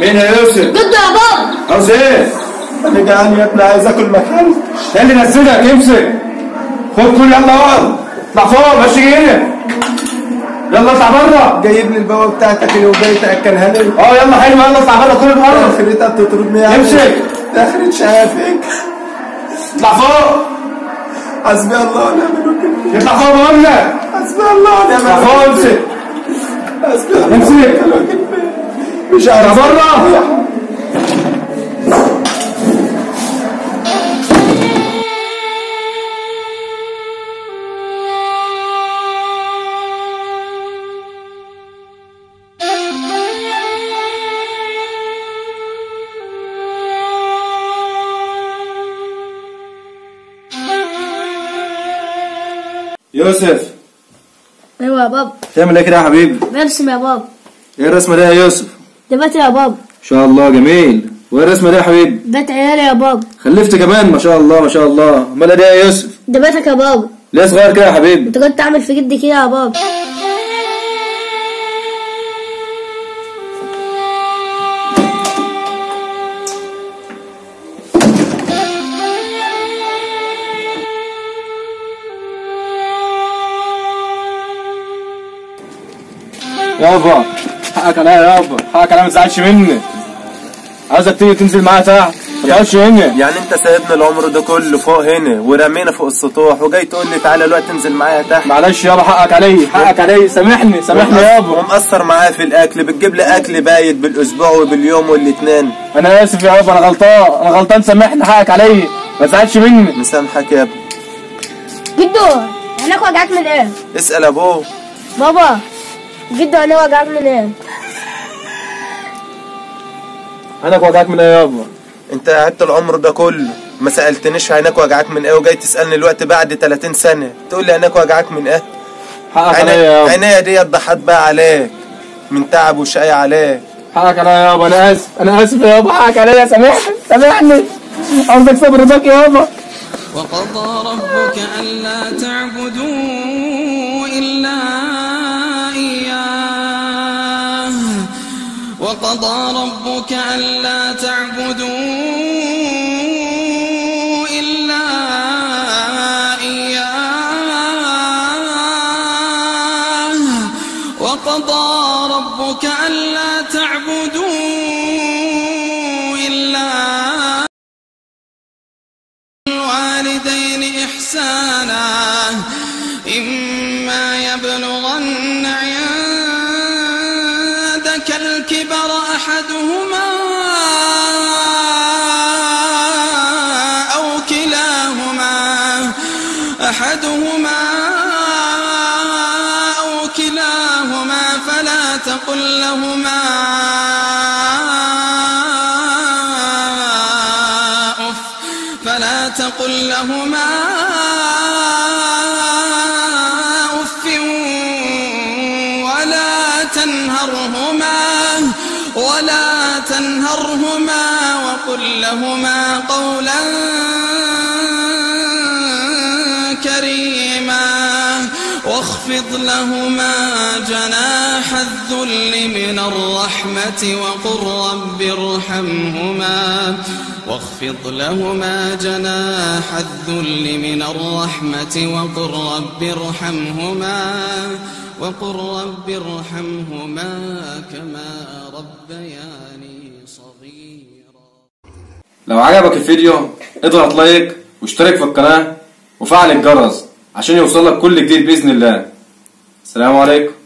مين يا يوسف جدو يا بابا عاوز ايه انا جعان يا ابني عايز اكل مكان ده اللي نزلك امسك خد كل يلا اقعد اطلع فوق ماشي هنا يلا اطلع بره جايب لي البوابه بتاعتك اللي وجاي تاكلها لي اه يلا حلو يلا اطلع بره كل مره اخرتها بتطردني يا امسك. اخرة شافك اطلع فوق حسبي الله ونعم الوكيل اطلع فوق بقول لك حسبي الله ونعم اطلع فوق امسك حسبي الله امسك. ونعم الوكيل مش عارف اطلع بره يوسف ايوه يا بابا تعمل ايه كده يا حبيبي برسم يا بابا ايه الرسمه دي يا يوسف ده بيت يا بابا ان شاء الله جميل وايه الرسمه دي يا حبيبي بيت عيالي يا بابا خلفت كمان ما شاء الله ما شاء الله امال ايه يا يوسف ده بيتك يا بابا ليه صغير كده يا حبيبي انت كنت عامل في جدي كده يا بابا يابا حقك عليا يابا حقك عليا ما تزعلش مني عايزك تيجي تنزل معايا تحت ما تقعدش هنا يعني انت سايبنا العمر ده كله فوق هنا ورمينا فوق السطوح وجاي تقول لي تعالى الوقت تنزل معايا تحت معلش يابا حقك عليا حقك عليا سامحني سامحني يابا ومقصر معايا في الاكل بتجيب لي اكل بايت بالاسبوع وباليوم والاثنين انا اسف يابا انا غلطان انا غلطان سامحني حقك عليا ما تزعلش مني مسامحك يا ابني جدو هناك وجعك من ايه اسال ابوه بابا جدو انا وجعك من ايه انا وجعك من ايه يابا انت قعدت العمر ده كله ما سالتنيش عينك وجعك من ايه وجاي تسالني الوقت بعد 30 سنه تقول لي عينك وجعك من ايه حقك عليا عيني- يابا عينيا دي ضحت بقى عليك من تعب وشقي عليك حقك عليا يابا انا اسف انا اسف يابا حقك عليا سامحني سامحني عاوزك صبر باك يابا وقضى ربك ألا تعبدوا إلا إياه وقضى ربك ألا تعبدوا إلا إياه وقضى ربك ألا تعبدوا إلا الوالدين إحسانا إما يبلغن عندك الكبر أحدهما أو كلاهما أحدهما أو كلاهما فلا تقل لهما أف فلا تقل لهما أف ولا تنهرهما ولا تنهرهما وقل لهما قولا كريما واخفض لهما جناح الذل من الرحمة وقل رب ارحمهما واخفض لهما جناح الذل من الرحمة وقل رب ارحمهما وقل رب ارحمهما كما ربياني صغيرا لو عجبك الفيديو اضغط لايك واشترك في القناة وفعل الجرس عشان يوصلك كل جديد بإذن الله السلام عليكم